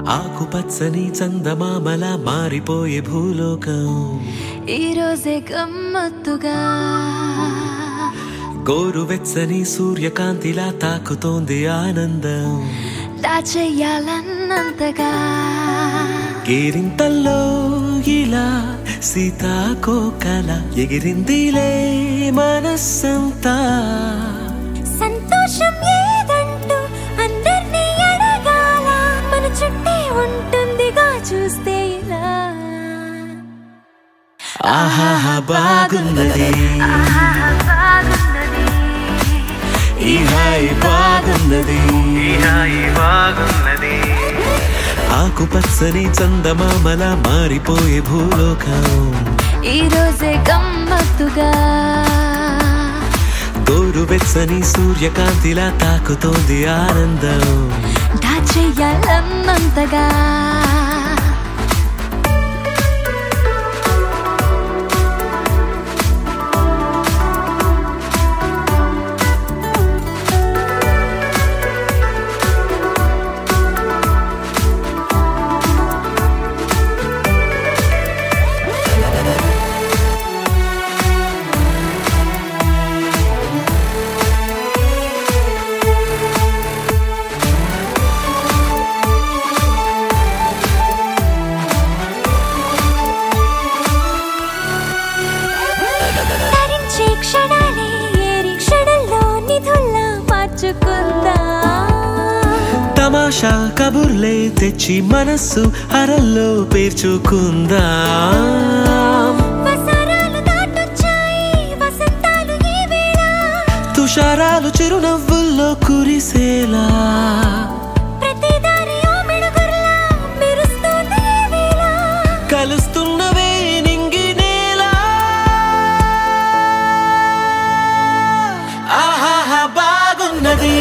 ఆకుపచ్చని చందమామల మారిపోయే భూలోకం ఈ రోజే గమ్మత్తుగా గోరువెచ్చని సూర్యకాంతిలా తాకుతోంది ఆనందం దాచేయాలన్నంతగా కేరింతల్లో ఇలా సీతాకోకల ఎగిరిందిలే మనస్సంతా సంతోషం ఏదంటూ అందరినీ అడగాల మన చుట్టే ఉంటుందిగా చూస్తే ఇలా ఆహాహా బాగున్నది ఈ హాయి బాగున్నది బాగున్నది ఆకుపచ్చని చందమామల మారిపోయే భూలోకం ఈ రోజే గమ్మత్తుగా గోరువెచ్చని సూర్యకాంతిలా తాకుతోంది ఆనందం దాచేయాలన్నంతగా తరించే క్షణాలే ఏరి క్షణంలో నిధుల్లా మార్చుకుందా తమాషా కబుర్లే తెచ్చి మనస్సు అరల్లో పేర్చుకుందా వసరాలు దాటొచ్చాయి వసంతాలు ఈ వేళ తుషారాలు చిరునవ్వుల్లో కురిసేలా ప్రతి దారి ఓ మెడుగుర్లా మెరుస్తోంది ఈ వేళ కలుస్తున్నవే నింగి నేల ఆహాహా బాగున్నది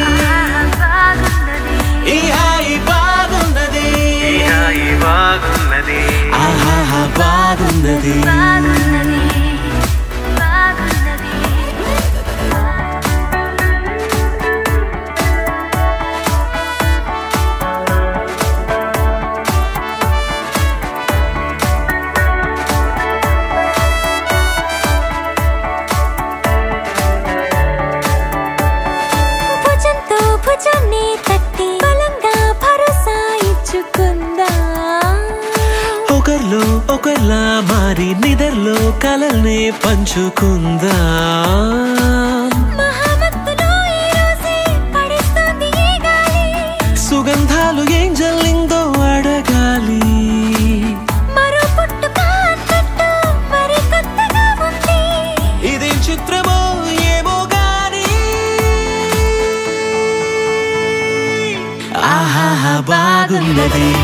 ఈ హాయి బాగున్నది హాయి బాగున్నది ఆహాహా బాగున్నది భుజంతో భుజాన్ని తట్టి బలంగా భరోసా ఇచ్చుకుందా ఒకర్లో ఒకర్లా మారి నిదర్లో కలల్నే పంచుకుందా మహామత్తులో ఈ రోజే పడేస్తోంది ఈ గాలి సుగంధాలు ఏం జల్లిందో అడగాలి మరో పుట్టుక అన్నట్టు మరి కొత్తగా ఉంది ఇదేం చిత్రమో ఏమో గాని ఆహాహా బాగున్నది